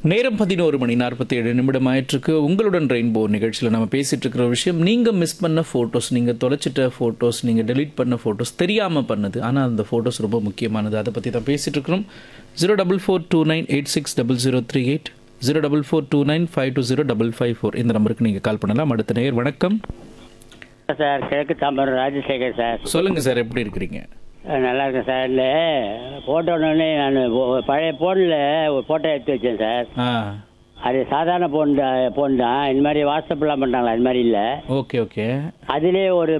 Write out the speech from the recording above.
நேரம் பதினோரு மணி நாற்பத்தி ஏழு நிமிடம் ஆயிட்டிருக்கு உங்களுடன் ரெயின்போ நிகழ்ச்சியில் நம்ம பேசிட்டு இருக்கிற ஒரு விஷயம் நீங்கள் மிஸ் பண்ண ஃபோட்டோஸ் நீங்கள் தொலைச்சிட்ட ஃபோட்டோஸ் நீங்கள் delete பண்ண ஃபோட்டோஸ் தெரியாமல் பண்ணது ஆனால் அந்த ஃபோட்டோஸ் ரொம்ப முக்கியமானது அதை பற்றி தான் பேசிட்டு இருக்கிறோம் zero double four two nine eight six double zero three eight zero double four two nine five two zero double five four இந்த நம்பருக்கு நீங்கள் கால் பண்ணலாம் அடுத்த நேர் வணக்கம் சார் கிழக்கு தாம்பரம் ராஜசேகர் சார் சொல்லுங்கள் சார் எப்படி இருக்கிறீங்க அஹ் நல்லா இருக்கேன் சார் இந்த போட்டோன்னே நான் பழைய ஃபோனில் ஒரு ஃபோட்டோ எடுத்து வச்சேன் சார் ஆ அது சாதாரண ஃபோன் தான் ஃபோன் தான் இந்த மாதிரி வாட்ஸ்அப்லாம் பண்ணுறாங்களா அது மாதிரி இல்லை ஓகே ஓகே அதிலே ஒரு